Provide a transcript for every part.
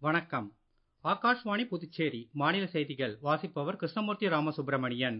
வணக்கம் ஆகாஷ்வாணி புதுச்சேரி மாநில செய்திகள் வாசிப்பவர் கிருஷ்ணமூர்த்தி ராமசுப்ரமணியன்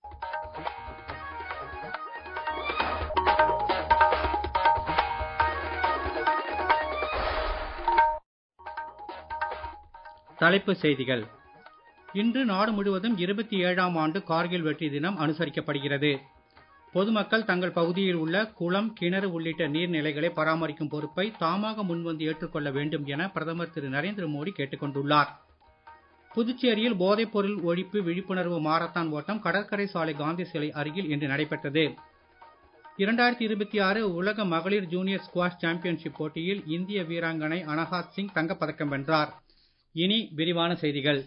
தலைப்புச் செய்திகள் இன்று நாடு முழுவதும் இருபத்தி ஏழாம் ஆண்டு கார்கில் வெற்றி தினம் அனுசரிக்கப்படுகிறது பொதுமக்கள் தங்கள் பகுதியில் உள்ள குளம் கிணறு உள்ளிட்ட நீர்நிலைகளை பராமரிக்கும் பொறுப்பை தாமாக முன்வந்து ஏற்றுக்கொள்ள வேண்டும் என பிரதமர் திரு நரேந்திர மோடி கேட்டுக் கொண்டுள்ளார் புதுச்சேரியில் போதைப் பொருள் ஒழிப்பு விழிப்புணர்வு மாரத்தான் ஓட்டம் கடற்கரை சாலை காந்தி சிலை அருகில் இன்று நடைபெற்றது இரண்டாயிரத்தி இருபத்தி ஆறு உலக மகளிர் ஜூனியர் ஸ்குவாஷ் சாம்பியன்ஷிப் போட்டியில் இந்திய வீராங்கனை அனஹாத் சிங் தங்கப்பதக்கம் வென்றார் இனி விரிவான செய்திகள்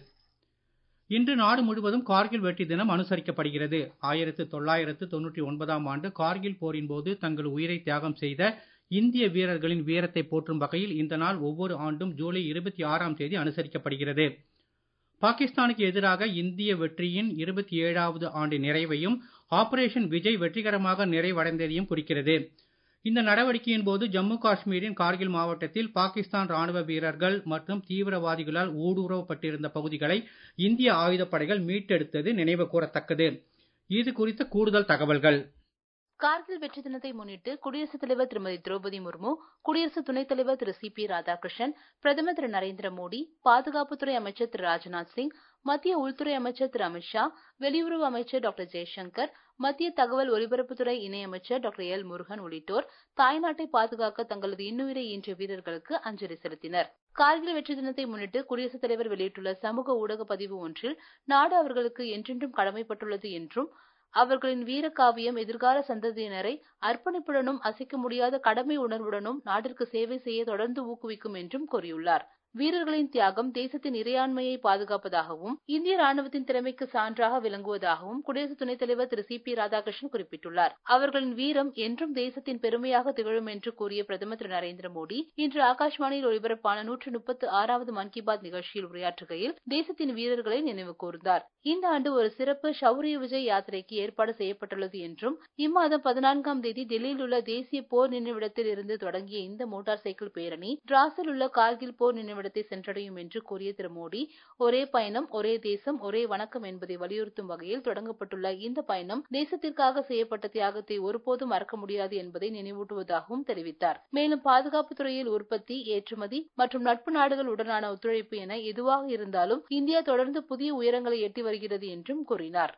இன்று நாடு முழுவதும் கார்கில் வெற்றி தினம் அனுசரிக்கப்படுகிறது ஆயிரத்து தொள்ளாயிரத்து தொண்ணூற்றி ஒன்பதாம் ஆண்டு கார்கில் போரின் போது தங்கள் உயிரை தியாகம் செய்த இந்திய வீரர்களின் வீரத்தை போற்றும் வகையில் இந்த நாள் ஒவ்வொரு ஆண்டும் ஜூலை இருபத்தி ஆறாம் தேதி அனுசரிக்கப்படுகிறது பாகிஸ்தானுக்கு எதிராக இந்திய வெற்றியின் இருபத்தி ஏழாவது ஆண்டு நிறைவையும் ஆபரேஷன் விஜய் வெற்றிகரமாக நிறைவடைந்ததையும் குறிக்கிறது இந்த நடவடிக்கையின் போது ஜம்மு காஷ்மீரின் கார்கில் மாவட்டத்தில் பாகிஸ்தான் ராணுவ வீரர்கள் மற்றும் தீவிரவாதிகளால் ஊடுருவப்பட்டிருந்த பகுதிகளை இந்திய ஆயுதப்படைகள் மீட்டெடுத்தது நினைவு கூறத்தக்கது இது குறித்த கூடுதல் தகவல்கள் கார்கில் வெற்றி தினத்தை முன்னிட்டு குடியரசுத் தலைவர் திருமதி திரௌபதி முர்மு குடியரசு துணைத் தலைவர் திரு சி பி ராதாகிருஷ்ணன் பிரதமர் திரு நரேந்திர மோடி பாதுகாப்புத்துறை அமைச்சர் திரு ராஜ்நாத் சிங் மத்திய உள்துறை அமைச்சர் திரு அமித்ஷா வெளியுறவு அமைச்சர் டாக்டர் ஜெய்சங்கர் மத்திய தகவல் ஒலிபரப்புத்துறை இணையமைச்சர் டாக்டர் எல் முருகன் உள்ளிட்டோர் தாய்நாட்டை பாதுகாக்க தங்களது இன்னுயிரை ஈன்ற வீரர்களுக்கு அஞ்சலி செலுத்தினர் கார்கில் வெற்றி தினத்தை முன்னிட்டு குடியரசுத் தலைவர் வெளியிட்டுள்ள சமூக ஊடக பதிவு ஒன்றில் நாடு அவர்களுக்கு என்றென்றும் கடமைப்பட்டுள்ளது என்றும் அவர்களின் வீரகாவியம் எதிர்கால சந்ததியினரை அர்ப்பணிப்புடனும் அசைக்க முடியாத கடமை உணர்வுடனும் நாட்டிற்கு சேவை செய்ய தொடர்ந்து ஊக்குவிக்கும் என்றும் கூறியுள்ளார் வீரர்களின் தியாகம் தேசத்தின் இறையாண்மையை பாதுகாப்பதாகவும் இந்திய ராணுவத்தின் திறமைக்கு சான்றாக விளங்குவதாகவும் குடியரசு துணைத் தலைவர் திரு சி பி ராதாகிருஷ்ணன் குறிப்பிட்டுள்ளார் அவர்களின் வீரம் என்றும் தேசத்தின் பெருமையாக திகழும் என்று கூறிய பிரதமர் திரு நரேந்திர மோடி இன்று ஆகாஷ்வாணியில் ஒலிபரப்பான நூற்று முப்பத்து ஆறாவது மன் கி பாத் நிகழ்ச்சியில் உரையாற்றுகையில் தேசத்தின் வீரர்களை நினைவு கூர்ந்தார் இந்த ஆண்டு ஒரு சிறப்பு ஷௌரிய விஜய் யாத்திரைக்கு ஏற்பாடு செய்யப்பட்டுள்ளது என்றும் இம்மாதம் பதினான்காம் தேதி டெல்லியில் உள்ள தேசிய போர் நினைவிடத்தில் இருந்து தொடங்கிய இந்த மோட்டார் சைக்கிள் பேரணி டிராஸில் உள்ள கார்கில் போர் நினைவிடத்தை சென்றடையும் என்று கூறிய திரு மோடி ஒரே பயணம் ஒரே தேசம் ஒரே வணக்கம் என்பதை வலியுறுத்தும் வகையில் தொடங்கப்பட்டுள்ள இந்த பயணம் தேசத்திற்காக செய்யப்பட்ட தியாகத்தை ஒருபோதும் மறக்க முடியாது என்பதை நினைவூட்டுவதாகவும் தெரிவித்தார் மேலும் பாதுகாப்பு துறையில் உற்பத்தி ஏற்றுமதி மற்றும் நட்பு நாடுகள் உடனான ஒத்துழைப்பு என எதுவாக இருந்தாலும் இந்தியா தொடர்ந்து புதிய உயரங்களை எட்டி வருகிறது என்றும் கூறினார்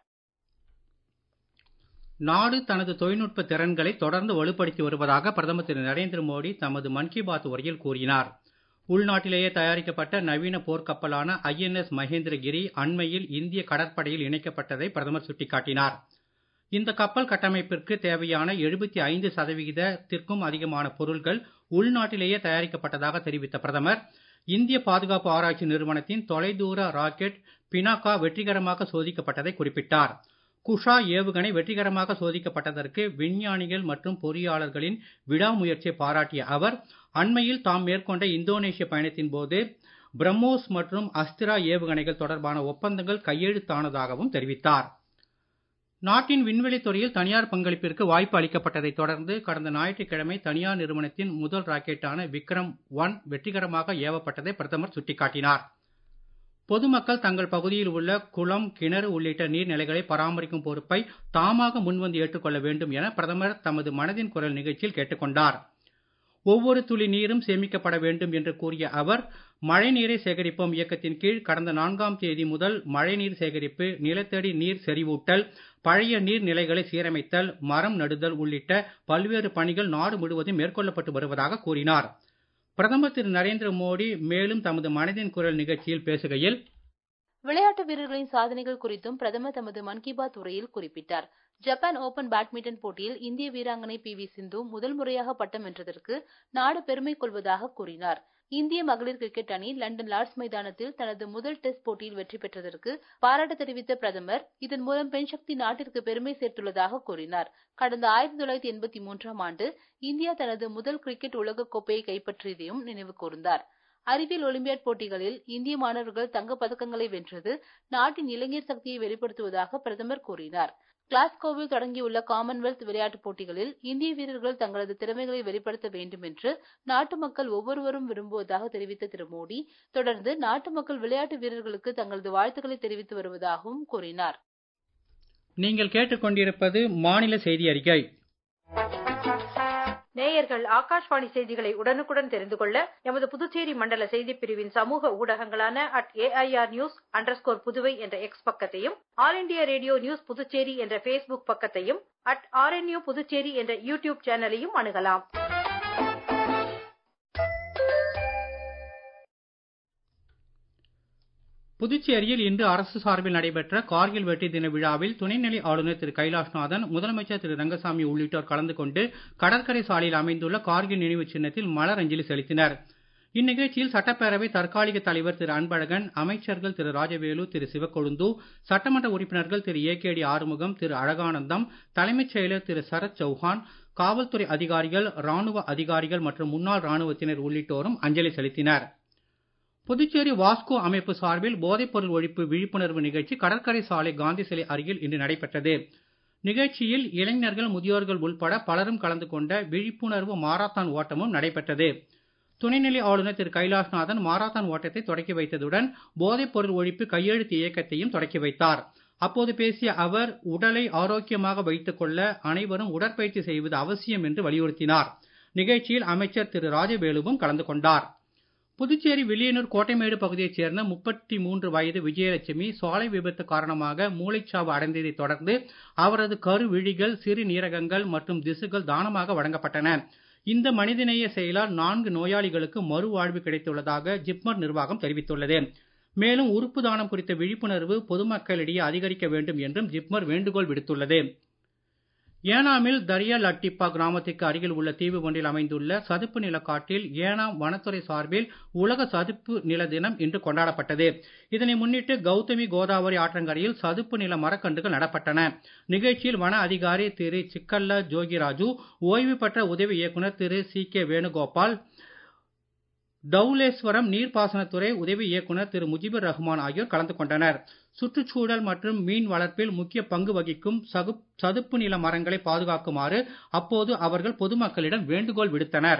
நாடு தனது தொழில்நுட்ப திறன்களை தொடர்ந்து வலுப்படுத்தி வருவதாக பிரதமர் திரு நரேந்திர மோடி தமது மன் கி பாத் உரையில் கூறினார் உள்நாட்டிலேயே தயாரிக்கப்பட்ட நவீன போர்க்கப்பலான ஐஎன்எஸ் மகேந்திரகிரி அண்மையில் இந்திய கடற்படையில் இணைக்கப்பட்டதை பிரதமர் சுட்டிக்காட்டினார் இந்த கப்பல் கட்டமைப்பிற்கு தேவையான எழுபத்தி ஐந்து சதவிகிதத்திற்கும் அதிகமான பொருள்கள் உள்நாட்டிலேயே தயாரிக்கப்பட்டதாக தெரிவித்த பிரதமர் இந்திய பாதுகாப்பு ஆராய்ச்சி நிறுவனத்தின் தொலைதூர ராக்கெட் பினாக்கா வெற்றிகரமாக சோதிக்கப்பட்டதை குறிப்பிட்டார் குஷா ஏவுகணை வெற்றிகரமாக சோதிக்கப்பட்டதற்கு விஞ்ஞானிகள் மற்றும் பொறியாளர்களின் விடாமுயற்சியை பாராட்டிய அவர் அண்மையில் தாம் மேற்கொண்ட இந்தோனேஷிய பயணத்தின் போது பிரம்மோஸ் மற்றும் அஸ்திரா ஏவுகணைகள் தொடர்பான ஒப்பந்தங்கள் கையெழுத்தானதாகவும் தெரிவித்தார் நாட்டின் விண்வெளித் துறையில் தனியார் பங்களிப்பிற்கு வாய்ப்பு அளிக்கப்பட்டதை தொடர்ந்து கடந்த ஞாயிற்றுக்கிழமை தனியார் நிறுவனத்தின் முதல் ராக்கெட்டான விக்ரம் ஒன் வெற்றிகரமாக ஏவப்பட்டதை பிரதமர் சுட்டிக்காட்டினார் பொதுமக்கள் தங்கள் பகுதியில் உள்ள குளம் கிணறு உள்ளிட்ட நீர்நிலைகளை பராமரிக்கும் பொறுப்பை தாமாக முன்வந்து ஏற்றுக்கொள்ள வேண்டும் என பிரதமர் தமது மனதின் குரல் நிகழ்ச்சியில் கேட்டுக்கொண்டார் ஒவ்வொரு துளி நீரும் சேமிக்கப்பட வேண்டும் என்று கூறிய அவர் மழைநீரை சேகரிப்போம் இயக்கத்தின் கீழ் கடந்த நான்காம் தேதி முதல் மழைநீர் சேகரிப்பு நிலத்தடி நீர் செறிவூட்டல் பழைய நீர்நிலைகளை சீரமைத்தல் மரம் நடுதல் உள்ளிட்ட பல்வேறு பணிகள் நாடு முழுவதும் மேற்கொள்ளப்பட்டு வருவதாக கூறினார் பிரதமர் திரு நரேந்திர மோடி மேலும் தமது மனதின் குரல் நிகழ்ச்சியில் பேசுகையில் விளையாட்டு வீரர்களின் சாதனைகள் குறித்தும் பிரதமர் தமது மன் கி பாத் உரையில் குறிப்பிட்டார் ஜப்பான் ஓபன் பேட்மிண்டன் போட்டியில் இந்திய வீராங்கனை பி வி சிந்து முதல் முறையாக பட்டம் வென்றதற்கு நாடு பெருமை கொள்வதாக கூறினார் இந்திய மகளிர் கிரிக்கெட் அணி லண்டன் லார்ட்ஸ் மைதானத்தில் தனது முதல் டெஸ்ட் போட்டியில் வெற்றி பெற்றதற்கு பாராட்டு தெரிவித்த பிரதமர் இதன் மூலம் பெண் சக்தி நாட்டிற்கு பெருமை சேர்த்துள்ளதாக கூறினார் கடந்த ஆயிரத்தி தொள்ளாயிரத்தி எண்பத்தி மூன்றாம் ஆண்டு இந்தியா தனது முதல் கிரிக்கெட் உலகக் கோப்பையை கைப்பற்றியதையும் நினைவு கூர்ந்தார் அறிவியல் ஒலிம்பியாட் போட்டிகளில் இந்திய மாணவர்கள் தங்கப் பதக்கங்களை வென்றது நாட்டின் இளைஞர் சக்தியை வெளிப்படுத்துவதாக பிரதமர் கூறினார் கிளாஸ்கோவில் தொடங்கியுள்ள காமன்வெல்த் விளையாட்டுப் போட்டிகளில் இந்திய வீரர்கள் தங்களது திறமைகளை வெளிப்படுத்த வேண்டும் என்று நாட்டு மக்கள் ஒவ்வொருவரும் விரும்புவதாக தெரிவித்த திரு மோடி தொடர்ந்து நாட்டு மக்கள் விளையாட்டு வீரர்களுக்கு தங்களது வாழ்த்துக்களை தெரிவித்து வருவதாகவும் கூறினார் நீங்கள் கேட்டுக்கொண்டிருப்பது மாநில செய்தி அறிக்கை நேயர்கள் ஆகாஷ்வாணி செய்திகளை உடனுக்குடன் தெரிந்து கொள்ள எமது புதுச்சேரி மண்டல செய்திப் பிரிவின் சமூக ஊடகங்களான at AIR news underscore Puduvai என்ற எக்ஸ் பக்கத்தையும் all India radio news Puducherry என்ற ஃபேஸ்புக் பக்கத்தையும் அட் ஆர்என்யூ புதுச்சேரி என்ற யூடியூப் சேனலையும் அணுகலாம் புதுச்சேரியில் இன்று அரசு சார்பில் நடைபெற்ற கார்கில் வெற்றி தின விழாவில் துணைநிலை ஆளுநர் திரு கைலாஷ்நாதன் முதலமைச்சர் திரு ரங்கசாமி உள்ளிட்டோர் கலந்து கொண்டு கடற்கரை சாலையில் அமைந்துள்ள கார்கில் நினைவு சின்னத்தில் மலர் அஞ்சலி செலுத்தினர் இந்நிகழ்ச்சியில் சட்டப்பேரவை தற்காலிக தலைவர் திரு அன்பழகன் அமைச்சர்கள் திரு ராஜவேலு திரு சிவக்கொழுந்து சட்டமன்ற உறுப்பினர்கள் Thiru A K D Arumugam Thiru Alaganandam தலைமைச் செயலர் திரு சரத் சௌஹான் காவல்துறை அதிகாரிகள் ராணுவ அதிகாரிகள் மற்றும் முன்னாள் ராணுவத்தினர் உள்ளிட்டோரும் அஞ்சலி செலுத்தினர் புதுச்சேரி வாஸ்கோ அமைப்பு சார்பில் போதைப்பொருள் ஒழிப்பு விழிப்புணர்வு நிகழ்ச்சி கடற்கரை சாலை காந்தி சிலை அருகில் இன்று நடைபெற்றது நிகழ்ச்சியில் இளைஞர்கள் முதியோர்கள் உள்பட பலரும் கலந்து கொண்ட விழிப்புணர்வு மாரத்தான் ஓட்டமும் நடைபெற்றது துணைநிலை ஆளுநர் திரு கைலாஷ்நாதன் மாரத்தான் ஓட்டத்தை தொடக்கி வைத்ததுடன் போதைப்பொருள் ஒழிப்பு கையெழுத்து இயக்கத்தையும் தொடக்கி வைத்தார் அப்போது பேசிய அவர் உடலை ஆரோக்கியமாக வைத்துக் கொள்ள அனைவரும் உடற்பயிற்சி செய்வது அவசியம் என்று வலியுறுத்தினார் நிகழ்ச்சியில் அமைச்சர் திரு ராஜவேலுவும் கலந்து கொண்டார் புதுச்சேரி வில்லியனூர் கோட்டைமேடு பகுதியைச் சேர்ந்த முப்பத்தி மூன்று வயது விஜயலட்சுமி சாலை விபத்து காரணமாக மூளைச்சாவு அடைந்ததைத் தொடர்ந்து அவரது கருவிழிகள் சிறு நீரகங்கள் மற்றும் திசுகள் தானமாக வழங்கப்பட்டன இந்த மனிதநேய செயலால் நான்கு நோயாளிகளுக்கு மறுவாழ்வு கிடைத்துள்ளதாக ஜிப்மர் நிர்வாகம் தெரிவித்துள்ளது மேலும் உறுப்பு தானம் குறித்த விழிப்புணர்வு பொதுமக்களிடையே அதிகரிக்க வேண்டும் என்றும் ஜிப்மர் வேண்டுகோள் விடுத்துள்ளது ஏனாமில் தரியா லட்டிப்பா கிராமத்திற்கு அருகில் உள்ள தீவு ஒன்றில் அமைந்துள்ள சதுப்பு நில காட்டில் ஏனாம் வனத்துறை சார்பில் உலக சதுப்பு நில தினம் இன்று கொண்டாடப்பட்டது இதனை முன்னிட்டு கௌதமி கோதாவரி ஆற்றங்கரையில் சதுப்பு நில மரக்கன்றுகள் நடப்பட்டன நிகழ்ச்சியில் வன அதிகாரி திரு சிக்கல்ல ஜோகிராஜு ஓய்வு பெற்ற உதவி இயக்குனர் திரு சி கே வேணுகோபால் டவுலேஸ்வரம் நீர்ப்பாசனத்துறை உதவி இயக்குனர் திரு முஜிபுர் ரஹ்மான் ஆகியோர் கலந்து கொண்டனர் சுற்றுச்சூழல் மற்றும் மீன் வளர்ப்பில் முக்கிய பங்கு வகிக்கும் சதுப்பு நில மரங்களை பாதுகாக்குமாறு அப்போது அவர்கள் பொதுமக்களிடம் வேண்டுகோள் விடுத்தனர்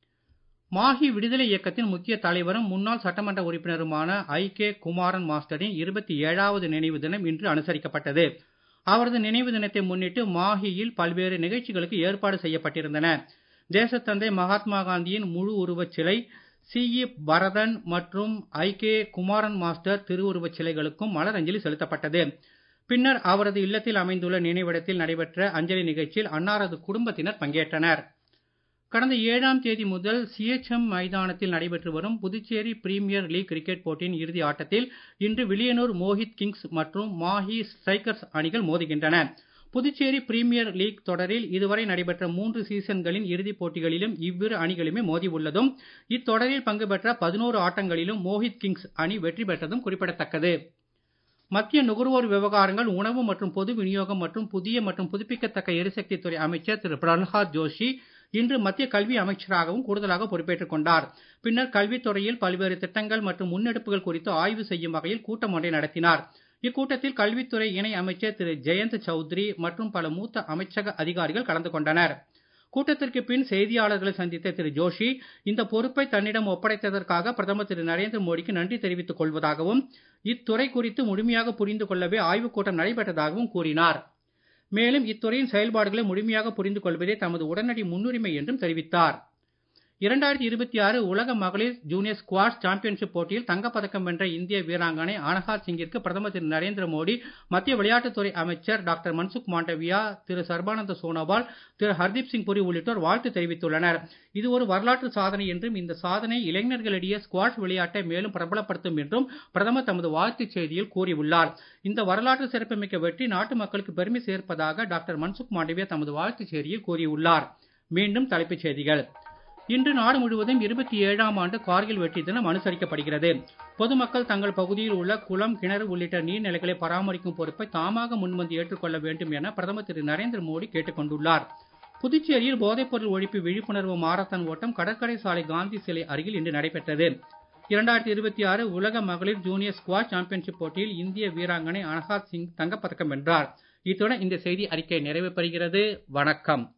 மாஹி விடுதலை இயக்கத்தின் முக்கிய தலைவரும் முன்னாள் சட்டமன்ற உறுப்பினருமான ஐ கே குமாரன் மாஸ்டரின் இருபத்தி ஏழாவது நினைவு தினம் இன்று அனுசரிக்கப்பட்டது அவரது நினைவு தினத்தை முன்னிட்டு மாஹியில் பல்வேறு நிகழ்ச்சிகளுக்கு ஏற்பாடு செய்யப்பட்டிருந்தன தேசத்தந்தை மகாத்மா காந்தியின் முழு உருவச் சிலை சி இ பரதன் மற்றும் ஐ கே குமாரன் மாஸ்டர் திருவுருவச் சிலைகளுக்கும் மலர் அஞ்சலி செலுத்தப்பட்டது பின்னர் அவரது இல்லத்தில் அமைந்துள்ள நினைவிடத்தில் நடைபெற்ற அஞ்சலி நிகழ்ச்சியில் அன்னாரது குடும்பத்தினர் பங்கேற்றனர் கடந்த ஏழாம் தேதி முதல் சிஎச்எம் மைதானத்தில் நடைபெற்று வரும் புதுச்சேரி பிரீமியர் லீக் கிரிக்கெட் போட்டியின் இறுதி ஆட்டத்தில் இன்று வில்லியனூர் மோஹித் கிங்ஸ் மற்றும் மாஹி ஸ்ட்ரைக்கர்ஸ் அணிகள் மோதுகின்றன புதுச்சேரி பிரீமியர் லீக் தொடரில் இதுவரை நடைபெற்ற மூன்று சீசன்களின் இறுதிப் போட்டிகளிலும் இவ்விரு அணிகளுமே மோதி உள்ளதும் இத்தொடரில் பங்கு பெற்ற பதினோரு ஆட்டங்களிலும் மோஹித் கிங்ஸ் அணி வெற்றி பெற்றதும் குறிப்பிடத்தக்கது மத்திய நுகர்வோர் விவகாரங்கள் உணவு மற்றும் பொது விநியோகம் மற்றும் புதிய மற்றும் புதுப்பிக்கத்தக்க எரிசக்தி துறை அமைச்சர் திரு பிரல்ஹாத் ஜோஷி இன்று மத்திய கல்வி அமைச்சராகவும் கூடுதலாக பொறுப்பேற்றுக் கொண்டார் பின்னர் கல்வித்துறையில் பல்வேறு திட்டங்கள் மற்றும் முன்னெடுப்புகள் குறித்து ஆய்வு செய்யும் வகையில் கூட்டம் ஒன்றை நடத்தினார் இக்கூட்டத்தில் கல்வித்துறை இணை அமைச்சர் திரு ஜெயந்த் சௌத்ரி மற்றும் பல மூத்த அமைச்சக அதிகாரிகள் கலந்து கொண்டனர் கூட்டத்திற்கு பின் செய்தியாளர்களை சந்தித்த திரு ஜோஷி இந்த பொறுப்பை தன்னிடம் ஒப்படைத்ததற்காக பிரதமர் திரு நரேந்திர மோடிக்கு நன்றி தெரிவித்துக் கொள்வதாகவும் இத்துறை குறித்து முழுமையாக புரிந்து கொள்ளவே ஆய்வுக் கூட்டம் நடைபெற்றதாகவும் கூறினார் மேலும் இத்துறையின் செயல்பாடுகளை முழுமையாக புரிந்து கொள்வதே தமது உடனடி முன்னுரிமை என்றும் தெரிவித்தார் இரண்டாயிரத்தி இருபத்தி ஆறு உலக மகளிர் ஜூனியர் ஸ்குவாஷ் சாம்பியன்ஷிப் போட்டியில் தங்கப்பதக்கம் வென்ற இந்திய வீராங்கனை அனஹாத் சிங்கிற்கு பிரதமர் திரு நரேந்திர மோடி மத்திய விளையாட்டுத்துறை அமைச்சர் டாக்டர் மன்சுக் மாண்டவியா திரு சர்பானந்த சோனோவால் திரு ஹர்தீப் சிங் புரி உள்ளிட்டோர் வாழ்த்து தெரிவித்துள்ளனர் இது ஒரு வரலாற்று சாதனை என்றும் இந்த சாதனை இளைஞர்களிடையே ஸ்குவாஷ் விளையாட்டை மேலும் பிரபலப்படுத்தும் என்றும் பிரதமர் தமது வாழ்த்துச் செய்தியில் கூறியுள்ளார் இந்த வரலாற்று சிறப்புமிக்க வெற்றி நாட்டு மக்களுக்கு பெருமை சேர்ப்பதாக டாக்டர் மன்சுக் மாண்டவியா தமது வாழ்த்துச் செய்தியில் கூறியுள்ளார் மீண்டும் தலைப்புச் செய்திகள் இன்று நாடு முழுவதும் இருபத்தி ஏழாம் ஆண்டு கார்கில் வெற்றி தினம் அனுசரிக்கப்படுகிறது பொதுமக்கள் தங்கள் பகுதியில் உள்ள குளம் கிணறு உள்ளிட்ட நீர்நிலைகளை பராமரிக்கும் பொறுப்பை தாமாக முன்வந்து ஏற்றுக்கொள்ள வேண்டும் என பிரதமர் திரு நரேந்திர மோடி கேட்டுக் கொண்டுள்ளார் புதுச்சேரியில் போதைப்பொருள் ஒழிப்பு விழிப்புணர்வு மாரத்தான் ஓட்டம் கடற்கரை சாலை காந்தி சிலை அருகில் இன்று நடைபெற்றது இரண்டாயிரத்தி இருபத்தி ஆறு உலக மகளிர் ஜூனியர் ஸ்குவாஷ் சாம்பியன்ஷிப் போட்டியில் இந்திய வீராங்கனை அனஹாத் சிங் தங்கப்பதக்கம் வென்றார் இத்துடன் இந்த செய்தி அறிக்கை நிறைவு பெறுகிறது வணக்கம்